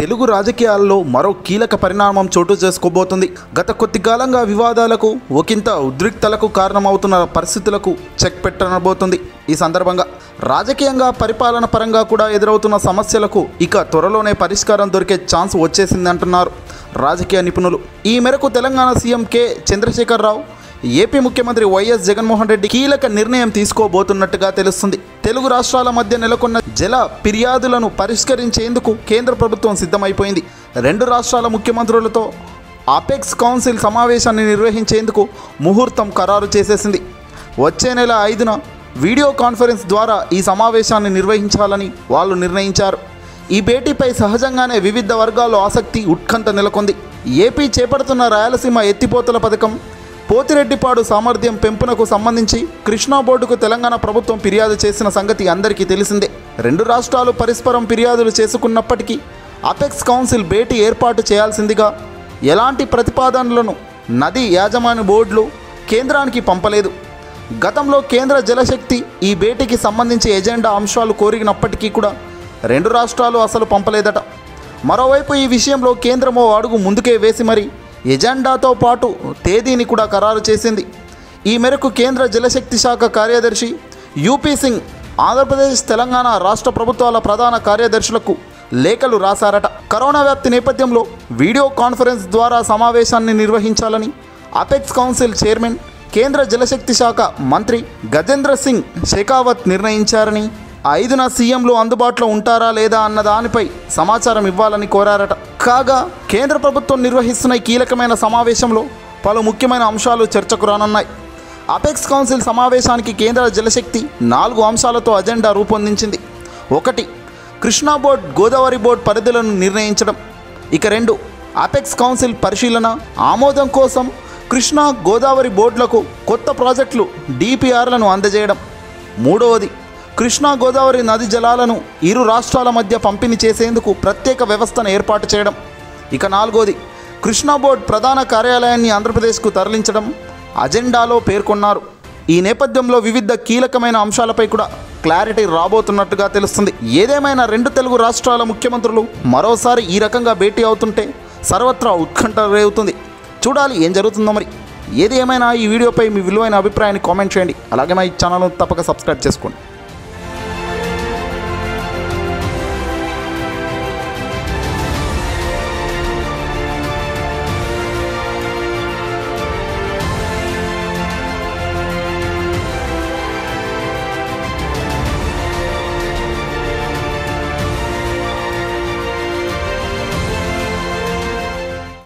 తెలుగు రాజకీయాల్లో మరో కీలక పరిణామం చోటు చేసుకోబోతుంది గత కొద్ది కాలంగా వివాదాలకు ఒకంత ఉద్రిక్తలకు కారణమవుతున్న పరిస్థితులకు చెక్ పెట్టనబోతుంది ఈ సందర్భంగా రాజకీయంగా పరిపాలన పరంగా కూడా ఎదురవుతున్న సమస్యలకు ఇక త్వరలోనే పరిష్కారం దొరికే ఛాన్స్ వచ్చేసిందంటున్నారు రాజకీయ నిపుణులు ఈ మేరకు Telangana CM K Chandrashekar Rao AP ముఖ్యమంత్రి వైఎస్ జగన్మోహన్ రెడ్డి కీలక నిర్ణయం తీసుకోబోతున్నట్టుగా తెలుస్తుంది తెలుగు రాష్ట్రాల మధ్య నెలకొన్న జల ఫిర్యాదులను పరిష్కరించేందుకు కేంద్ర ప్రభుత్వం సిద్ధమైపోయింది రెండు రాష్ట్రాల ముఖ్యమంత్రులతో అపెక్స్ కౌన్సిల్ సమావేశాన్ని నిర్వహించేందుకు ముహూర్తం ఖరారు చేసేసింది వచ్చే నెల ఐదున వీడియో కాన్ఫరెన్స్ ద్వారా ఈ సమావేశాన్ని నిర్వహించాలని వాళ్ళు నిర్ణయించారు ఈ భేటీపై సహజంగానే వివిధ వర్గాల్లో ఆసక్తి ఉత్కంఠ నెలకొంది ఏపీ చేపడుతున్న రాయలసీమ ఎత్తిపోతల పథకం పోతిరెడ్డిపాడు సామర్థ్యం పెంపునకు సంబంధించి కృష్ణా బోర్డుకు తెలంగాణ ప్రభుత్వం ఫిర్యాదు చేసిన సంగతి అందరికీ తెలిసిందే రెండు రాష్ట్రాలు పరస్పరం ఫిర్యాదులు చేసుకున్నప్పటికీ అపెక్స్ కౌన్సిల్ భేటీ ఏర్పాటు చేయాల్సిందిగా ఎలాంటి ప్రతిపాదనలను నది యాజమాన్య బోర్డులు కేంద్రానికి పంపలేదు గతంలో కేంద్ర జలశక్తి ఈ భేటీకి సంబంధించి ఎజెండా అంశాలు కోరినప్పటికీ కూడా రెండు రాష్ట్రాలు అసలు పంపలేదట మరోవైపు ఈ విషయంలో కేంద్రం ఓ అడుగు ముందుకే వేసి మరి ఎజెండాతో పాటు తేదీని కూడా ఖరారు చేసింది ఈ మేరకు కేంద్ర జలశక్తి శాఖ కార్యదర్శి యూపీ సింగ్ ఆంధ్రప్రదేశ్ తెలంగాణ రాష్ట్ర ప్రభుత్వాల ప్రధాన కార్యదర్శులకు లేఖలు రాశారట కరోనా వ్యాప్తి నేపథ్యంలో వీడియో కాన్ఫరెన్స్ ద్వారా సమావేశాన్ని నిర్వహించాలని అపెక్స్ కౌన్సిల్ చైర్మన్ కేంద్ర జలశక్తి శాఖ మంత్రి గజేంద్ర సింగ్ షెకావత్ నిర్ణయించారని ఐదున సీఎంలు అందుబాటులో ఉంటారా లేదా అన్న దానిపై సమాచారం ఇవ్వాలని కోరారట కాగా కేంద్ర ప్రభుత్వం నిర్వహిస్తున్న ఈ కీలకమైన సమావేశంలో పలు ముఖ్యమైన అంశాలు చర్చకు రానున్నాయి అపెక్స్ కౌన్సిల్ సమావేశానికి కేంద్ర జలశక్తి నాలుగు అంశాలతో అజెండా రూపొందించింది ఒకటి కృష్ణా బోర్డ్ గోదావరి బోర్డ్ పరిధులను నిర్ణయించడం ఇక రెండు అపెక్స్ కౌన్సిల్ పరిశీలన ఆమోదం కోసం కృష్ణా గోదావరి బోర్డులకు కొత్త ప్రాజెక్టులు డిపిఆర్లను అందజేయడం మూడవది కృష్ణా గోదావరి నది జలాలను ఇరు రాష్ట్రాల మధ్య పంపిణీ చేసేందుకు ప్రత్యేక వ్యవస్థను ఏర్పాటు చేయడం ఇక నాలుగోది కృష్ణా బోర్డ్ ప్రధాన కార్యాలయాన్ని ఆంధ్రప్రదేశ్కు తరలించడం అజెండాలో పేర్కొన్నారు ఈ నేపథ్యంలో వివిధ కీలకమైన అంశాలపై కూడా క్లారిటీ రాబోతున్నట్టుగా తెలుస్తుంది ఏదేమైనా రెండు తెలుగు రాష్ట్రాల ముఖ్యమంత్రులు మరోసారి ఈ రకంగా భేటీ అవుతుంటే సర్వత్రా ఉత్కంఠ రేగుతుంది చూడాలి ఏం జరుగుతుందో మరి ఏది ఏమైనా ఈ వీడియోపై మీ విలువైన అభిప్రాయాన్ని కామెంట్ చేయండి అలాగే మా ఈ ఛానల్ను తప్పక సబ్స్క్రైబ్ చేసుకోండి